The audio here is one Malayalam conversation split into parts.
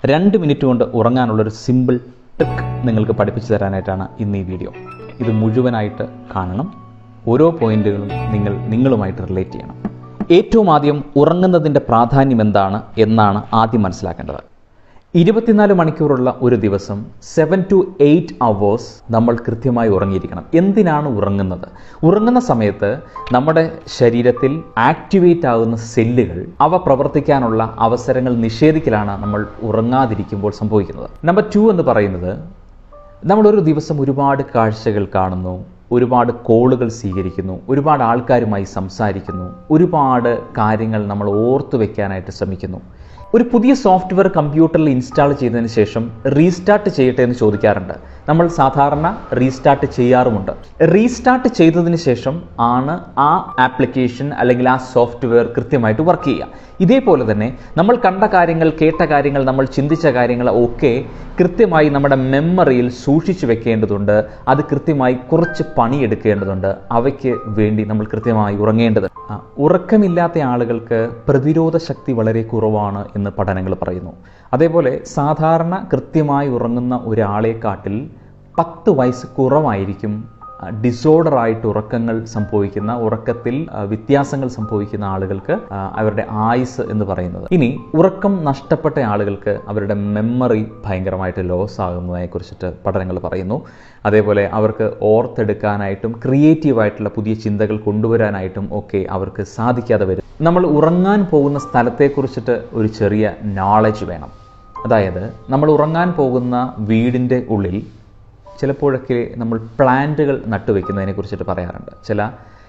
രണ്ട് മിനിറ്റ് കൊണ്ട് ഉറങ്ങാനുള്ളൊരു സിമ്പിൾ ട്രിക്ക് നിങ്ങൾക്ക് പഠിപ്പിച്ചു തരാനായിട്ടാണ് ഇന്ന് ഈ വീഡിയോ ഇത് മുഴുവനായിട്ട് കാണണം ഓരോ പോയിന്റുകളും നിങ്ങൾ നിങ്ങളുമായിട്ട് റിലേറ്റ് ചെയ്യണം ഏറ്റവും ആദ്യം ഉറങ്ങുന്നതിൻ്റെ പ്രാധാന്യം എന്താണ് എന്നാണ് ആദ്യം മനസ്സിലാക്കേണ്ടത് ഇരുപത്തിനാല് മണിക്കൂറുള്ള ഒരു ദിവസം സെവൻ ടു എയ്റ്റ് അവേഴ്സ് നമ്മൾ കൃത്യമായി ഉറങ്ങിയിരിക്കണം എന്തിനാണ് ഉറങ്ങുന്നത് ഉറങ്ങുന്ന സമയത്ത് നമ്മുടെ ശരീരത്തിൽ ആക്ടിവേറ്റ് ആകുന്ന സെല്ലുകൾ അവ പ്രവർത്തിക്കാനുള്ള അവസരങ്ങൾ നിഷേധിക്കലാണ് നമ്മൾ ഉറങ്ങാതിരിക്കുമ്പോൾ സംഭവിക്കുന്നത് നമ്പർ ടു എന്ന് പറയുന്നത് നമ്മളൊരു ദിവസം ഒരുപാട് കാഴ്ചകൾ കാണുന്നു ഒരുപാട് കോളുകൾ സ്വീകരിക്കുന്നു ഒരുപാട് ആൾക്കാരുമായി സംസാരിക്കുന്നു ഒരുപാട് കാര്യങ്ങൾ നമ്മൾ ഓർത്തു വെക്കാനായിട്ട് ശ്രമിക്കുന്നു ഒരു പുതിയ സോഫ്റ്റ്വെയർ കമ്പ്യൂട്ടറിൽ ഇൻസ്റ്റാൾ ചെയ്തതിന് ശേഷം റീസ്റ്റാർട്ട് ചെയ്യട്ടെ എന്ന് ചോദിക്കാറുണ്ട് നമ്മൾ സാധാരണ റീസ്റ്റാർട്ട് ചെയ്യാറുമുണ്ട് റീസ്റ്റാർട്ട് ചെയ്തതിന് ശേഷം ആണ് ആ ആപ്ലിക്കേഷൻ അല്ലെങ്കിൽ ആ സോഫ്റ്റ്വെയർ കൃത്യമായിട്ട് വർക്ക് ചെയ്യുക ഇതേപോലെ തന്നെ നമ്മൾ കണ്ട കാര്യങ്ങൾ കേട്ട കാര്യങ്ങൾ നമ്മൾ ചിന്തിച്ച കാര്യങ്ങൾ ഒക്കെ കൃത്യമായി നമ്മുടെ മെമ്മറിയിൽ സൂക്ഷിച്ചു വെക്കേണ്ടതുണ്ട് അത് കൃത്യമായി കുറച്ച് പണിയെടുക്കേണ്ടതുണ്ട് അവയ്ക്ക് വേണ്ടി നമ്മൾ കൃത്യമായി ഉറങ്ങേണ്ടത് ആ, ഉറക്കമില്ലാത്ത ആളുകൾക്ക് പ്രതിരോധ ശക്തി വളരെ കുറവാണ് എന്ന് പഠനങ്ങൾ പറയുന്നു അതേപോലെ സാധാരണ കൃത്യമായി ഉറങ്ങുന്ന ഒരാളെക്കാട്ടിൽ പത്ത് വയസ്സ് കുറവായിരിക്കും ഡിസോർഡർ ആയിട്ട് ഉറക്കങ്ങൾ സംഭവിക്കുന്ന ഉറക്കത്തിൽ ആ, വ്യത്യാസങ്ങൾ സംഭവിക്കുന്ന ആളുകൾക്ക് ആ, അവരുടെ ആയുസ് എന്ന് പറയുന്നത് ഇനി ഉറക്കം നഷ്ടപ്പെട്ട ആളുകൾക്ക് അവരുടെ മെമ്മറി ഭയങ്കരമായിട്ട് ലോസ് ആകുന്നതിനെ കുറിച്ചിട്ട് പഠനങ്ങൾ പറയുന്നു അതേപോലെ അവർക്ക് ഓർത്തെടുക്കാനായിട്ടും ക്രിയേറ്റീവായിട്ടുള്ള പുതിയ ചിന്തകൾ കൊണ്ടുവരാനായിട്ടും ഒക്കെ അവർക്ക് സാധിക്കാതെ വരും നമ്മൾ ഉറങ്ങാൻ പോകുന്ന സ്ഥലത്തെക്കുറിച്ചിട്ട് ഒരു ചെറിയ നോളജ് വേണം അതായത് നമ്മൾ ഉറങ്ങാൻ പോകുന്ന വീടിൻ്റെ ഉള്ളിൽ ചിലപ്പോഴൊക്കെ നമ്മൾ പ്ലാന്റുകൾ നട്ടുവെക്കുന്നതിനെ കുറിച്ചിട്ട് പറയാറുണ്ട് ചില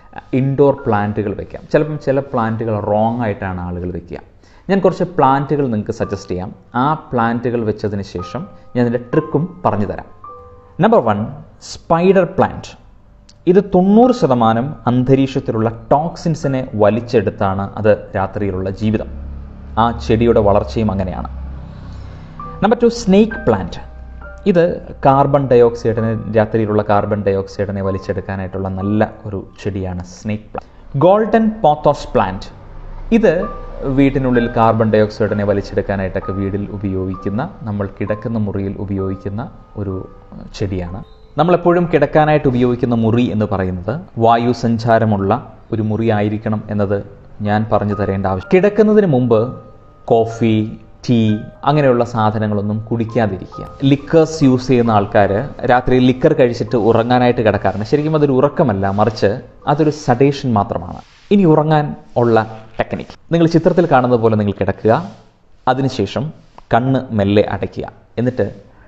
ഇൻഡോർ പ്ലാന്റുകൾ വെക്കാം ചിലപ്പം ചില പ്ലാന്റുകൾ റോങ് ആയിട്ടാണ് ആളുകൾ വെക്കുക ഞാൻ കുറച്ച് പ്ലാന്റുകൾ നിങ്ങൾക്ക് സജസ്റ്റ് ചെയ്യാം ആ പ്ലാന്റുകൾ വെച്ചതിന് ശേഷം ഞാൻ അതിൻ്റെ ട്രിക്കും പറഞ്ഞു തരാം നമ്പർ വൺ സ്പൈഡർ പ്ലാന്റ് ഇത് തൊണ്ണൂറ് ശതമാനം അന്തരീക്ഷത്തിലുള്ള ടോക്സിൻസിനെ വലിച്ചെടുത്താണ് അത് രാത്രിയിലുള്ള ജീവിതം ആ ചെടിയുടെ വളർച്ചയും അങ്ങനെയാണ് നമ്പർ ടു സ്നേക്ക് പ്ലാന്റ് ഇത് കാർബൺ ഡയോക്സൈഡിനെ രാത്രിയിലുള്ള കാർബൺ ഡയോക്സൈഡിനെ വലിച്ചെടുക്കാനായിട്ടുള്ള നല്ല ഒരു ചെടിയാണ് snake plant golden pothos plant ഇത് വീട്ടിനുള്ളിൽ കാർബൺ ഡയോക്സൈഡിനെ വലിച്ചെടുക്കാനായിട്ടൊക്കെ വീടിൽ ഉപയോഗിക്കുന്ന നമ്മൾ കിടക്കുന്ന മുറിയിൽ ഉപയോഗിക്കുന്ന ഒരു ചെടിയാണ് നമ്മളെപ്പോഴും കിടക്കാനായിട്ട് ഉപയോഗിക്കുന്ന മുറി എന്ന് പറയുന്നത് വായു സഞ്ചാരമുള്ള ഒരു മുറി ആയിരിക്കണം എന്നത് ഞാൻ പറഞ്ഞു തരേണ്ട ആവശ്യം കിടക്കുന്നതിന് മുമ്പ് കോഫി ടീ അങ്ങനെയുള്ള സാധനങ്ങളൊന്നും കുടിക്കാതിരിക്കുക ലിക്കേഴ്സ് യൂസ് ചെയ്യുന്ന ആൾക്കാർ രാത്രി ലിക്കർ കഴിച്ചിട്ട് ഉറങ്ങാനായിട്ട് കിടക്കാറുണ്ട് ശരിക്കും അതൊരു ഉറക്കമല്ല മറിച്ച് അതൊരു സഡേഷൻ മാത്രമാണ് ഇനി ഉറങ്ങാൻ ഉള്ള ടെക്നിക്ക് നിങ്ങൾ ചിത്രത്തിൽ കാണുന്നത് പോലെ നിങ്ങൾ കിടക്കുക അതിനുശേഷം കണ്ണ് മെല്ലെ അടയ്ക്കുക എന്നിട്ട്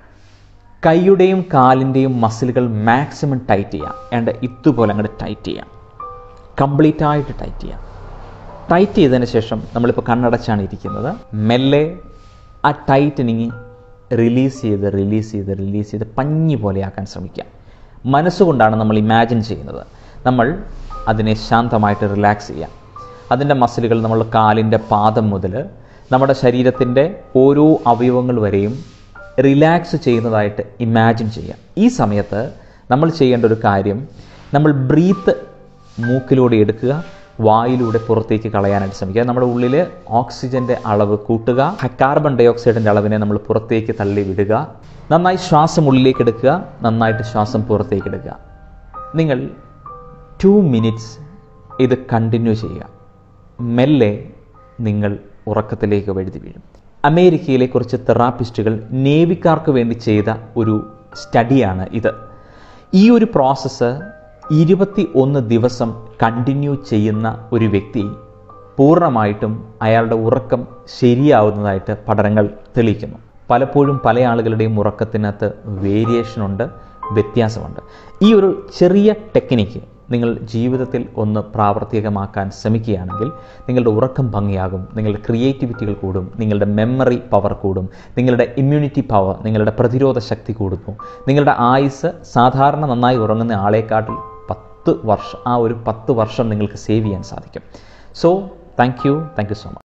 കൈയുടെയും കാലിൻ്റെയും മസിലുകൾ മാക്സിമം ടൈറ്റ് ചെയ്യാം ഏണ്ട ഇതുപോലെ അങ്ങോട്ട് ടൈറ്റ് ചെയ്യാം കംപ്ലീറ്റ് ആയിട്ട് ടൈറ്റ് ചെയ്യാം ടൈറ്റ് ചെയ്തതിന് ശേഷം നമ്മളിപ്പോൾ കണ്ണടച്ചാണ് ഇരിക്കുന്നത് മെല്ലെ ആ ടൈറ്റനിങ് റിലീസ് ചെയ്ത് റിലീസ് ചെയ്ത് റിലീസ് ചെയ്ത് പഞ്ഞി പോലെയാക്കാൻ ശ്രമിക്കുക മനസ്സുകൊണ്ടാണ് നമ്മൾ ഇമാജിൻ ചെയ്യുന്നത് നമ്മൾ അതിനെ ശാന്തമായിട്ട് റിലാക്സ് ചെയ്യാം അതിൻ്റെ മസിലുകൾ നമ്മൾ കാലിൻ്റെ പാദം മുതൽ നമ്മുടെ ശരീരത്തിൻ്റെ ഓരോ അവയവങ്ങൾ വരെയും റിലാക്സ് ചെയ്യുന്നതായിട്ട് ഇമാജിൻ ചെയ്യാം ഈ സമയത്ത് നമ്മൾ ചെയ്യേണ്ട ഒരു കാര്യം നമ്മൾ ബ്രീത്ത് മൂക്കിലൂടെ എടുക്കുക വായിലൂടെ പുറത്തേക്ക് കളയാനായിട്ട് ശ്രമിക്കുക നമ്മുടെ ഉള്ളിൽ ഓക്സിജൻ്റെ അളവ് കൂട്ടുക കാർബൺ ഡൈ ഓക്സൈഡിൻ്റെ അളവിനെ നമ്മൾ പുറത്തേക്ക് തള്ളി വിടുക നന്നായി ശ്വാസം ഉള്ളിലേക്ക് എടുക്കുക നന്നായിട്ട് ശ്വാസം പുറത്തേക്ക് എടുക്കുക നിങ്ങൾ ടു മിനിറ്റ്സ് ഇത് കണ്ടിന്യൂ ചെയ്യുക മെല്ലെ നിങ്ങൾ ഉറക്കത്തിലേക്ക് വഴുതി വീഴും അമേരിക്കയിലെ കുറച്ച് തെറാപ്പിസ്റ്റുകൾ നേവിക്കാർക്ക് വേണ്ടി ചെയ്ത ഒരു സ്റ്റഡിയാണ് ഇത് ഈ ഒരു പ്രോസസ്സ് ഇരുപത്തി ഒന്ന് ദിവസം കണ്ടിന്യൂ ചെയ്യുന്ന ഒരു വ്യക്തി പൂർണ്ണമായിട്ടും അയാളുടെ ഉറക്കം ശരിയാവുന്നതായിട്ട് പഠനങ്ങൾ തെളിയിക്കുന്നു പലപ്പോഴും പല ആളുകളുടെയും ഉറക്കത്തിനകത്ത് വേരിയേഷൻ ഉണ്ട് വ്യത്യാസമുണ്ട് ഈ ഒരു ചെറിയ ടെക്നിക്ക് നിങ്ങൾ ജീവിതത്തിൽ ഒന്ന് പ്രാവർത്തികമാക്കാൻ ശ്രമിക്കുകയാണെങ്കിൽ നിങ്ങളുടെ ഉറക്കം ഭംഗിയാകും നിങ്ങളുടെ ക്രിയേറ്റിവിറ്റികൾ കൂടും നിങ്ങളുടെ മെമ്മറി പവർ കൂടും നിങ്ങളുടെ ഇമ്മ്യൂണിറ്റി പവർ നിങ്ങളുടെ പ്രതിരോധ ശക്തി കൂടുന്നു നിങ്ങളുടെ ആയുസ് സാധാരണ നന്നായി ഉറങ്ങുന്ന ആളെക്കാട്ടിൽ പത്ത് വർഷം ആ ഒരു പത്ത് വർഷം നിങ്ങൾക്ക് സേവ് ചെയ്യാൻ സാധിക്കും so thank you thank you so much